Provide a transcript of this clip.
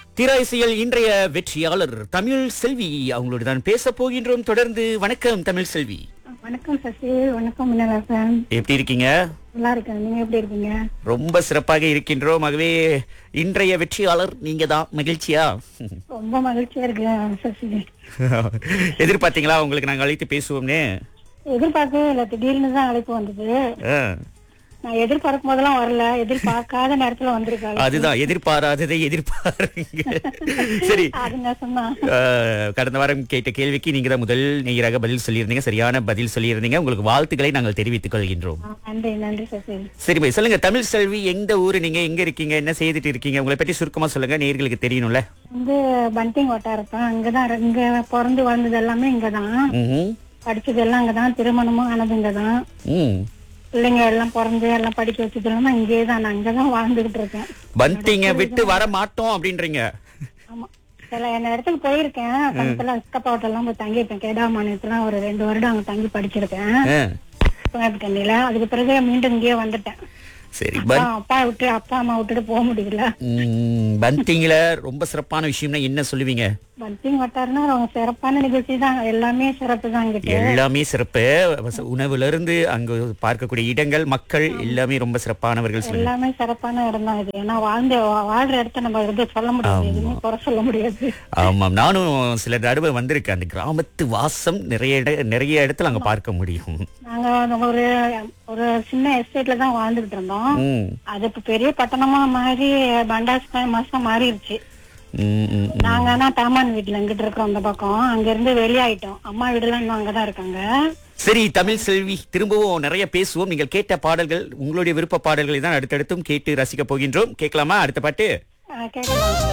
திராய்சியல் இன்றைய வெற்றியாளர் தமிழ் செல்வி அவங்களோட தான் பேச போகின்றோம் தொடர்ந்து வணக்கம் தமிழ் செல்வி வணக்கம் சசி வணக்கம் மின்னலாசன் எப்படி இருக்கீங்க நல்லா இருக்கேன் நீங்க எப்படி இருக்கீங்க ரொம்ப சிறப்பாக இருக்கின்றோம் ஆகவே இன்றைய வெற்றியாளர் நீங்க தான் மகிழ்ச்சியா ரொம்ப மகிழ்ச்சியா இருக்கேன் சசி எதிர்பார்த்தீங்களா உங்களுக்கு நாங்க அழைத்து பேசுவோம்னு எதிர்பார்க்கவே இல்லை திடீர்னு தான் அழைப்பு வந்தது ஆ, நான் எதிர்பார்க்கும் போதெல்லாம் வரல எதிர்பார்க்காத நேரத்துல வந்திருக்காங்க அதுதான் எதிர்பாராததை எதிர்பாருங்க சரி அதுங்க சொன்னா ஆ, கடந்த வாரம் கேட்ட கேள்விக்கு நீங்க தான் முதல் நேயராக பதில் சொல்லியிருந்தீங்க சரியான பதில் சொல்லியிருந்தீங்க உங்களுக்கு வாழ்த்துக்களை நாங்கள் தெரிவித்துக் கொள்கின்றோம் ஆ, நன்றி நன்றி சசி சரி பை சொல்லுங்க தமிழ் செல்வி எந்த ஊரு நீங்க எங்க இருக்கீங்க என்ன செய்துட்டு இருக்கீங்க உங்களை பற்றி சுருக்கமா சொல்லுங்க நேயர்களுக்கு தெரியணும்ல வந்து பண்டிங் வட்டாரத்தான் அங்கதான் இங்க பிறந்து வளர்ந்தது எல்லாமே இங்கதான் ம்ஹும். படிச்சது எல்லாம் அங்கதான் திருமணமும் ஆனது இங்கதான் ம் பிள்ளைங்க எல்லாம் பிறந்து எல்லாம் படிக்க வச்சது எல்லாமே இங்கேயே தான் நான் அங்கதான் வாழ்ந்துகிட்டு இருக்கேன் பந்திங்க விட்டு வர மாட்டோம் அப்படின்றீங்க ஆமா சில என்ன இடத்துக்கு போயிருக்கேன் பக்கத்துல அஸ்கப்பா ஹோட்டல்லாம் போய் தங்கியிருக்கேன் கேடா மாநிலத்துல ஒரு ரெண்டு வருடம் அங்க தங்கி படிச்சிருக்கேன் ஆ, தண்ணியில அதுக்கு பிறகு மீண்டும் இங்கேயே வந்துட்டேன் சரி அப்பா பன் அப்பா விட்டு அப்பா அம்மா விட்டுட்டு போக முடியல ம், பந்திங்ல ரொம்ப சிறப்பான விஷயம்னா என்ன சொல்லுவீங்க பந்திங் வட்டாருன்னா ரொம்ப சிறப்பான நிகழ்ச்சி தான் எல்லாமே சிறப்பு தான் இங்கிட்டு எல்லாமே சிறப்பு வச- உணவுல இருந்து அங்க பார்க்கக்கூடிய இடங்கள் மக்கள் எல்லாமே ரொம்ப சிறப்பானவர்கள் சொல்லுங்க எல்லாமே சிறப்பான இடம் தான் இது ஏன்னா வாழ்ந்த வாழ்ற இடத்த நம்ம இது சொல்ல முடியாது எதுவுமே குறை சொல்ல முடியாது ஆமாம் நானும் சில தடவை வந்திருக்கேன் அந்த கிராமத்து வாசம் நிறைய இட நிறைய இடத்துல அங்க பார்க்க முடியும் நாங்க அந்த ஒரு ஒரு சின்ன எஸ்டேட்ல தான் வாழ்ந்துகிட்டு இருந்தோம் ம், அது இப்ப பெரிய பட்டணமா மாறி பண்டாஸ் மாசம் மாறிடுச்சு ம், ம், ம். நாங்க ஆனா தாமான் வீட்டுல இங்கிட்டு இருக்கோம் அந்த பக்கம் அங்க இருந்து வெளியாயிட்டோம் அம்மா வீடுலாம் இன்னும் அங்கதான் இருக்காங்க சரி தமிழ் செல்வி திரும்பவும் நிறைய பேசுவோம் நீங்கள் கேட்ட பாடல்கள் உங்களுடைய விருப்ப பாடல்களை தான் அடுத்தடுத்தும் கேட்டு ரசிக்க போகின்றோம் கேட்கலாமா அடுத்த பாட்டு அஹ் கேட்கலாம்